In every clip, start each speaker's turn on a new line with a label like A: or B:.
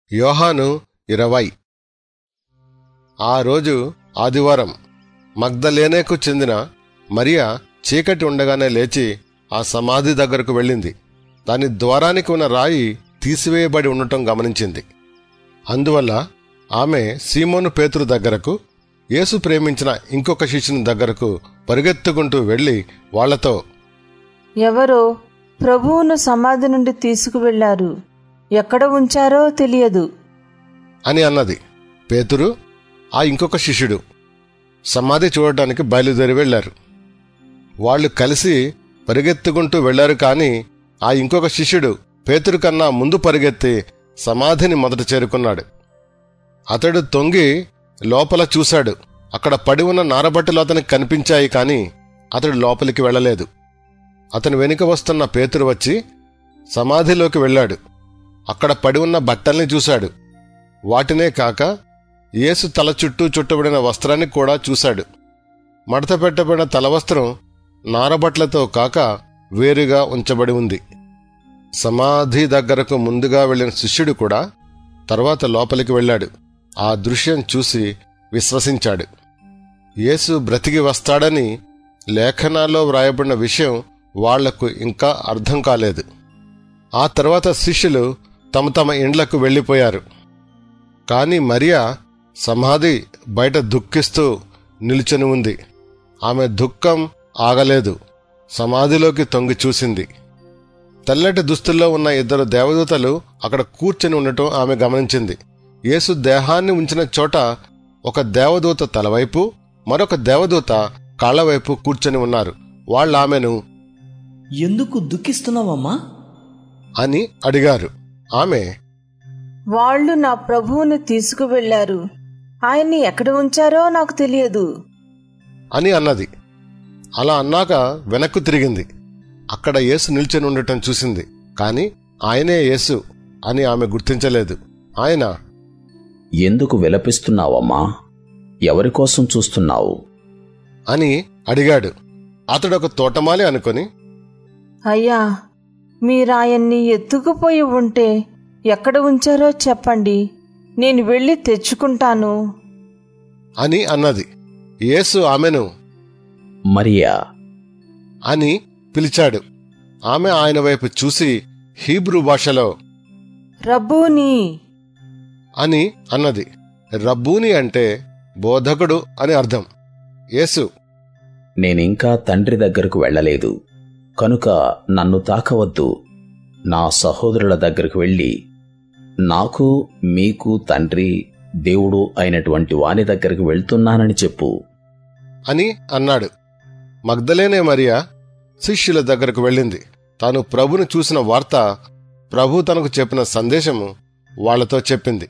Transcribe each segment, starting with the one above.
A: యోహాను ఇరవై ఆ రోజు ఆదివారం మగ్ధలేనేకు చెందిన మరియా చీకటి ఉండగానే లేచి ఆ సమాధి దగ్గరకు వెళ్ళింది దాని ద్వారానికి ఉన్న రాయి తీసివేయబడి ఉండటం గమనించింది అందువల్ల ఆమె సీమోను పేతురు దగ్గరకు యేసు ప్రేమించిన ఇంకొక శిష్యుని దగ్గరకు పరిగెత్తుకుంటూ వెళ్ళి వాళ్లతో
B: ఎవరో ప్రభువును సమాధి నుండి తీసుకువెళ్లారు ఎక్కడ ఉంచారో తెలియదు
A: అని అన్నది పేతురు ఆ ఇంకొక శిష్యుడు సమాధి చూడటానికి బయలుదేరి వెళ్లారు వాళ్ళు కలిసి పరిగెత్తుకుంటూ వెళ్లారు కాని ఆ ఇంకొక శిష్యుడు పేతురు కన్నా ముందు పరిగెత్తి సమాధిని మొదట చేరుకున్నాడు అతడు తొంగి లోపల చూశాడు అక్కడ పడి ఉన్న నారబట్టలు అతనికి కనిపించాయి కాని అతడు లోపలికి వెళ్ళలేదు అతని వెనుక వస్తున్న పేతురు వచ్చి సమాధిలోకి వెళ్ళాడు అక్కడ పడి ఉన్న బట్టల్ని చూశాడు వాటినే కాక యేసు తల చుట్టూ చుట్టబడిన వస్త్రాన్ని కూడా చూశాడు మడత పెట్టబడిన తలవస్త్రం నారబట్లతో కాక వేరుగా ఉంచబడి ఉంది సమాధి దగ్గరకు ముందుగా వెళ్ళిన శిష్యుడు కూడా తర్వాత లోపలికి వెళ్ళాడు ఆ దృశ్యం చూసి విశ్వసించాడు యేసు బ్రతికి వస్తాడని లేఖనాల్లో వ్రాయబడిన విషయం వాళ్లకు ఇంకా అర్థం కాలేదు ఆ తర్వాత శిష్యులు తమ తమ ఇండ్లకు వెళ్ళిపోయారు కాని మరియా సమాధి బయట దుఃఖిస్తూ నిల్చుని ఉంది ఆమె దుఃఖం ఆగలేదు సమాధిలోకి తొంగి చూసింది తెల్లటి దుస్తుల్లో ఉన్న ఇద్దరు దేవదూతలు అక్కడ కూర్చొని ఉండటం ఆమె గమనించింది యేసు దేహాన్ని ఉంచిన చోట ఒక దేవదూత తలవైపు మరొక దేవదూత కాళ్లవైపు కూర్చొని ఉన్నారు వాళ్ళ ఆమెను
C: ఎందుకు దుఃఖిస్తున్నావమ్మా
A: అని అడిగారు ఆమె
B: వాళ్ళు నా ప్రభువును తీసుకువెళ్లారు ఆయన్ని ఎక్కడ ఉంచారో నాకు తెలియదు
A: అని అన్నది అలా అన్నాక వెనక్కు తిరిగింది అక్కడ యేసు నిల్చొని ఉండటం చూసింది కాని ఆయనే యేసు అని ఆమె గుర్తించలేదు ఆయన
D: ఎందుకు విలపిస్తున్నావమ్మా ఎవరి కోసం చూస్తున్నావు
A: అని అడిగాడు అతడొక తోటమాలి అనుకొని
B: అయ్యా మీరాయన్ని ఎత్తుకుపోయి ఉంటే ఎక్కడ ఉంచారో చెప్పండి నేను వెళ్ళి తెచ్చుకుంటాను
A: అని అన్నది యేసు ఆమెను
D: మరియా
A: అని పిలిచాడు ఆమె ఆయన వైపు చూసి హీబ్రూ భాషలో
B: రబ్బూని
A: అని అన్నది రబ్బూని అంటే బోధకుడు అని అర్థం యేసు
D: నేనింకా తండ్రి దగ్గరకు వెళ్ళలేదు కనుక నన్ను తాకవద్దు నా సహోదరుల దగ్గరకు వెళ్ళి నాకు మీకు తండ్రి దేవుడు అయినటువంటి వాని దగ్గరికి వెళ్తున్నానని చెప్పు
A: అని అన్నాడు మగ్ధలేనే మరియా శిష్యుల దగ్గరకు వెళ్ళింది తాను ప్రభును చూసిన వార్త ప్రభు తనకు చెప్పిన సందేశము వాళ్లతో చెప్పింది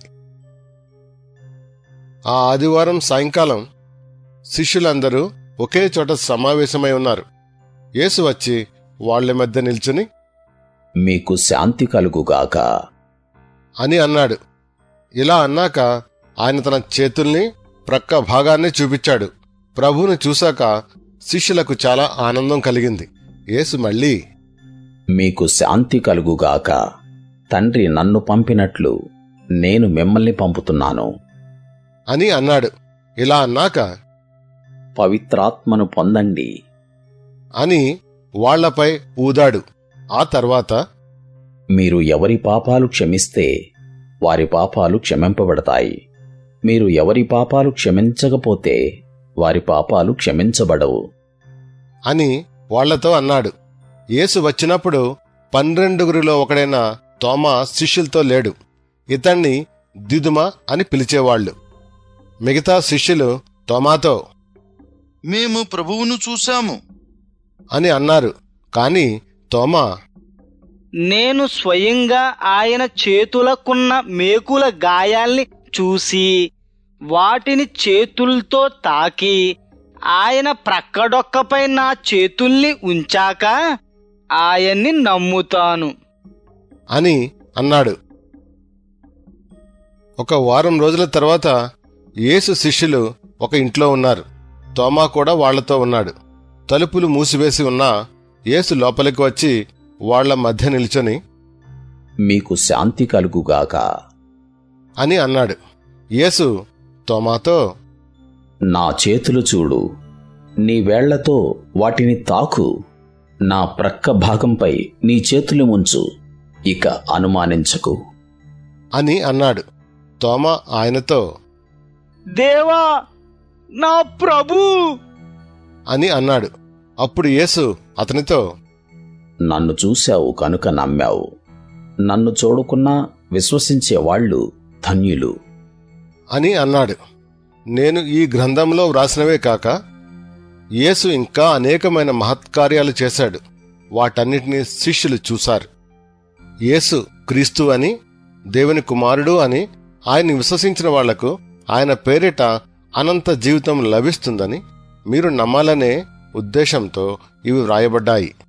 A: ఆ ఆదివారం సాయంకాలం శిష్యులందరూ ఒకే చోట సమావేశమై ఉన్నారు యేసు వచ్చి వాళ్ళ మధ్య నిల్చుని
D: మీకు శాంతి కలుగుగాక
A: అని అన్నాడు ఇలా అన్నాక ఆయన తన చేతుల్ని ప్రక్క భాగాన్ని చూపించాడు ప్రభువును చూశాక శిష్యులకు చాలా ఆనందం కలిగింది యేసు మళ్ళీ
D: మీకు శాంతి కలుగుగాక తండ్రి నన్ను పంపినట్లు నేను మిమ్మల్ని పంపుతున్నాను
A: అని అన్నాడు ఇలా అన్నాక
D: పవిత్రాత్మను పొందండి
A: అని వాళ్లపై ఊదాడు ఆ తర్వాత
D: మీరు ఎవరి పాపాలు క్షమిస్తే వారి పాపాలు క్షమింపబడతాయి మీరు ఎవరి పాపాలు క్షమించకపోతే వారి పాపాలు క్షమించబడవు
A: అని వాళ్లతో అన్నాడు యేసు వచ్చినప్పుడు పన్నెండుగురిలో ఒకడైన తోమా శిష్యులతో లేడు ఇతణ్ణి దిదుమ అని పిలిచేవాళ్లు మిగతా శిష్యులు తోమాతో
E: మేము ప్రభువును చూశాము
A: అని అన్నారు కాని తోమా
F: నేను స్వయంగా ఆయన చేతులకున్న మేకుల గాయాల్ని చూసి వాటిని చేతులతో తాకి ఆయన ప్రక్కడొక్కపై నా చేతుల్ని ఉంచాక ఆయన్ని నమ్ముతాను
A: అని అన్నాడు ఒక వారం రోజుల తర్వాత యేసు శిష్యులు ఒక ఇంట్లో ఉన్నారు తోమా కూడా వాళ్లతో ఉన్నాడు తలుపులు మూసివేసి ఉన్నా యేసు లోపలికి వచ్చి వాళ్ళ మధ్య నిల్చొని
D: మీకు శాంతి కలుగుగాక
A: అని అన్నాడు యేసు తోమాతో
D: నా చేతులు చూడు నీ వేళ్లతో వాటిని తాకు నా ప్రక్క భాగంపై నీ చేతులు ముంచు ఇక అనుమానించకు
A: అని అన్నాడు తోమా ఆయనతో
F: దేవా నా ప్రభు
A: అని అన్నాడు అప్పుడు యేసు అతనితో
D: నన్ను చూశావు కనుక నమ్మావు నన్ను చూడకున్నా విశ్వసించే వాళ్ళు ధన్యులు
A: అని అన్నాడు నేను ఈ గ్రంథంలో వ్రాసినవే కాక యేసు ఇంకా అనేకమైన మహత్కార్యాలు చేశాడు వాటన్నిటినీ శిష్యులు చూశారు యేసు క్రీస్తు అని దేవుని కుమారుడు అని ఆయన్ని విశ్వసించిన వాళ్లకు ఆయన పేరిట అనంత జీవితం లభిస్తుందని మీరు నమ్మాలనే ఉద్దేశంతో ఇవి వ్రాయబడ్డాయి